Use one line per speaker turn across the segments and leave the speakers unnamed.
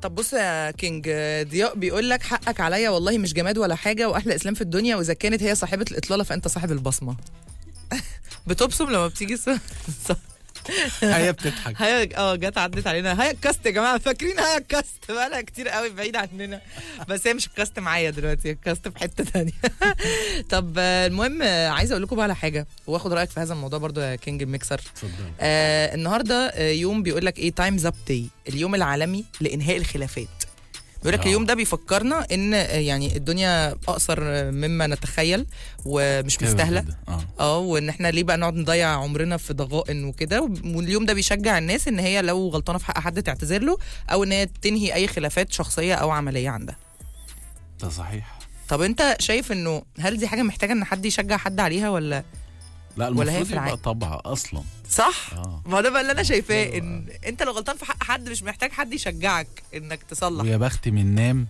طب بص يا كينج ضياء بيقول لك حقك عليا والله مش جماد ولا حاجه واحلى اسلام في الدنيا واذا كانت هي صاحبه الاطلاله فانت صاحب البصمه بتبصم لما بتيجي ص... ص...
هي بتضحك
هيا اه جت عدت علينا هيا الكاست يا جماعه فاكرين هيا الكاست بقالها كتير قوي بعيد عننا بس هي مش الكاست معايا دلوقتي هي الكاست في حته تانية طب آه، المهم آه، عايزه اقول لكم بقى على حاجه واخد رايك في هذا الموضوع برضو يا كينج الميكسر
اتفضل
آه النهارده آه يوم بيقول لك ايه تايمز اب داي اليوم العالمي لانهاء الخلافات بيقول لك
آه.
اليوم ده بيفكرنا ان آه، يعني الدنيا اقصر آه، مما نتخيل ومش
كده
مستاهله
كده. اه
اه وان احنا ليه بقى نقعد نضيع عمرنا في ضغائن وكده واليوم ده بيشجع الناس ان هي لو غلطانه في حق حد تعتذر له او ان هي تنهي اي خلافات شخصيه او عمليه عندها
ده صحيح
طب انت شايف انه هل دي حاجه محتاجه ان حد يشجع حد عليها ولا
لا
ولا هي
المفروض
في
يبقى
العادي؟
طبع اصلا
صح
اه
ما ده بقى اللي انا شايفاه
أيوة.
ان انت لو غلطان في حق حد مش محتاج حد يشجعك انك تصلح
ويا بخت من نام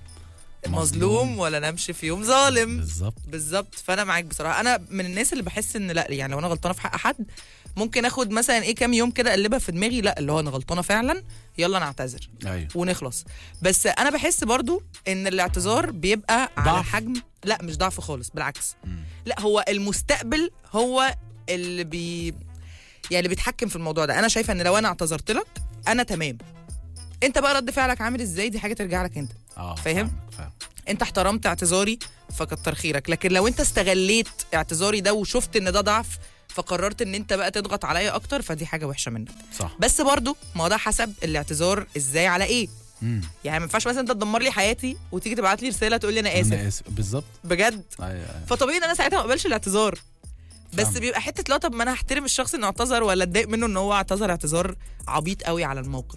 مظلوم ولا نمشي في يوم ظالم
بالظبط
بالظبط فانا معاك بصراحه انا من الناس اللي بحس ان لا يعني لو انا غلطانه في حق حد ممكن اخد مثلا ايه كام يوم كده اقلبها في دماغي لا اللي هو انا غلطانه فعلا يلا نعتذر
ايوه
ونخلص بس انا بحس برضو ان الاعتذار بيبقى على
ضعف.
حجم لا مش ضعف خالص بالعكس
مم.
لا هو المستقبل هو اللي بي يعني اللي بيتحكم في الموضوع ده انا شايفه ان لو انا اعتذرت لك انا تمام انت بقى رد فعلك عامل ازاي دي حاجه ترجع لك انت
اه
فاهم؟
فاهمك، فاهم
انت احترمت اعتذاري فكتر خيرك لكن لو انت استغليت اعتذاري ده وشفت ان ده ضعف فقررت ان انت بقى تضغط عليا اكتر فدي حاجه وحشه منك
صح
بس برضو ما هو ده حسب الاعتذار ازاي على ايه
مم.
يعني ما ينفعش مثلا انت تدمر لي حياتي وتيجي تبعت لي رساله تقول لي انا اسف
انا اسف بالظبط
بجد
ايوه أيوة.
فطبيعي ان انا ساعتها ما اقبلش الاعتذار بس
فاهمك.
بيبقى حته لا طب ما انا هحترم الشخص انه اعتذر ولا اتضايق منه ان هو اعتذر اعتذار عبيط قوي على الموقف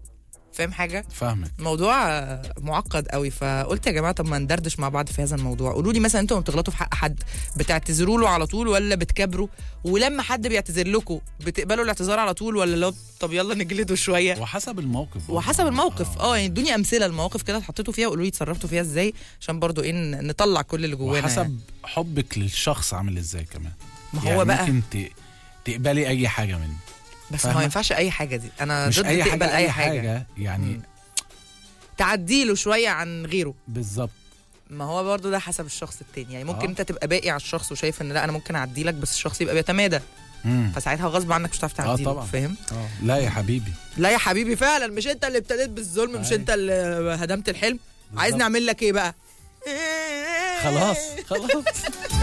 فاهم حاجه
فاهمك
موضوع آه، معقد قوي فقلت يا جماعه طب ما ندردش مع بعض في هذا الموضوع قولوا لي مثلا انتوا لما بتغلطوا في حق حد بتعتذروا له على طول ولا بتكبروا ولما حد بيعتذر لكم بتقبلوا الاعتذار على طول ولا لو طب يلا نجلده شويه
وحسب الموقف برضه.
وحسب الموقف اه يعني ادوني امثله المواقف كده اتحطيتوا فيها وقولوا لي اتصرفتوا فيها ازاي عشان برضو ايه ن- نطلع كل اللي جوانا يعني.
وحسب حبك للشخص عامل ازاي كمان
ما هو
يعني
بقى
ممكن ت... تقبلي اي حاجه منه
بس ما هو
فاهمة؟
ينفعش اي حاجه دي انا
مش
ضد
اي
تقبل
حاجه
اي حاجه, حاجة.
يعني
مم. تعديله شويه عن غيره
بالظبط
ما هو برضو ده حسب الشخص التاني يعني ممكن
آه.
انت تبقى باقي على الشخص وشايف ان لا انا ممكن اعدي لك بس الشخص يبقى بيتمادى
مم.
فساعتها غصب عنك مش هتعرف تعدي
طبعا.
فاهم
اه لا يا حبيبي
لا يا حبيبي فعلا مش انت اللي ابتديت بالظلم مش
أيوة.
انت اللي هدمت الحلم عايز
بالظبط.
نعمل لك ايه بقى
خلاص خلاص